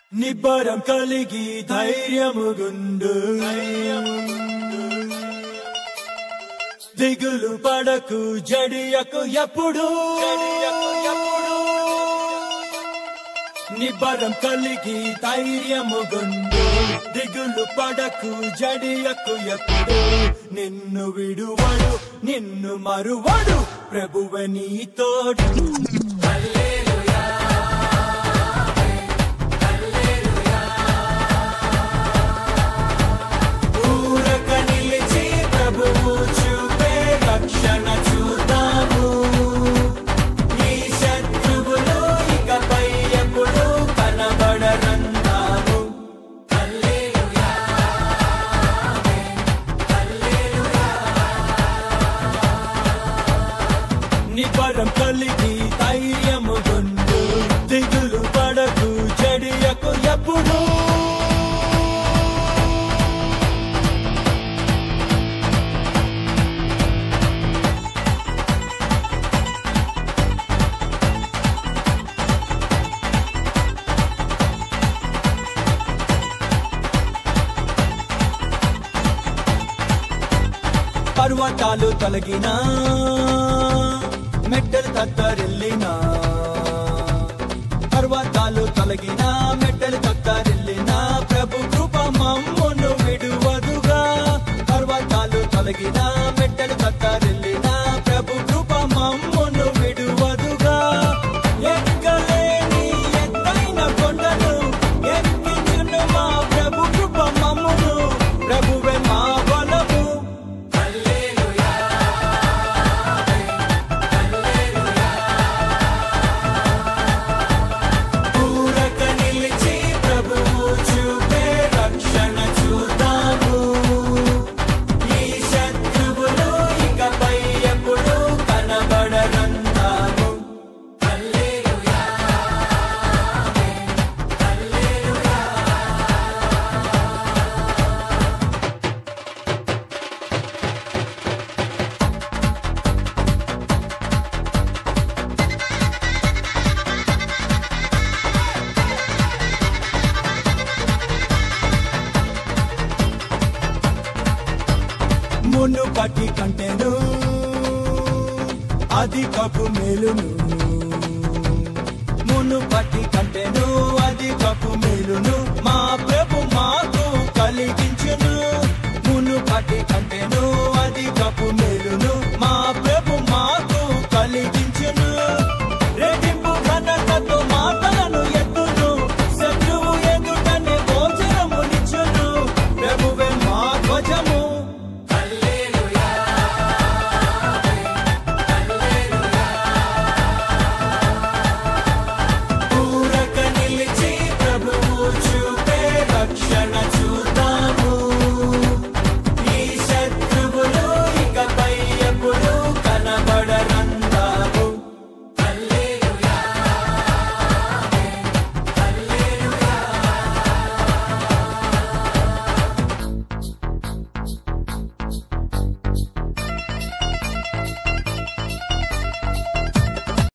నిబ్బరం కలిగి ధైర్యముగుండు దిగులు పడకు జడియకు ఎప్పుడు నిబ్బరం కలిగి ధైర్యముగుండు దిగులు పడకు జడియకు ఎప్పుడు నిన్ను విడువడు నిన్ను మరువడు ప్రభువ నీ తోడు ఊరక నిలిచి ప్రభువు చూపే రక్షణ చూద్దాము ఈ శత్రువులు ఇకపై ఎప్పుడు కనబడరందాము నిబరం కలిగి ధైర్యము గుండు దిగులు పడకు చెడియకు ఎప్పుడు పర్వతాలు తొలగినా మెట్టలు తత్తరిల్లినా పర్వతాలు తొలగినా మెట్టలు తత్తరిల్లినా ప్రభు కృప మమ్మును విడువదుగా పర్వతాలు తొలగినా మెట్టలు తత్తరిల్లినా ప్రభు కృప మమ్మును విడువదుగా ఎక్కలేని ఎత్తైన కొండను ఎక్కించును మా ప్రభు కృప మమ్మును ప్రభువే మా బలము ఊరక నిలిచి ప్రభువు చూపే రక్షణ చూద్దాము ఈ శత్రువులు ఇకపై ఎప్పుడు కనబడరందాము మునుపటి కంటెను అధికపు మేలును మునుపటి కంటెను అధికపు మేలును మా ప్రభు మాకు కలిగించును మునుపటి కంటెను అధికపు మేలు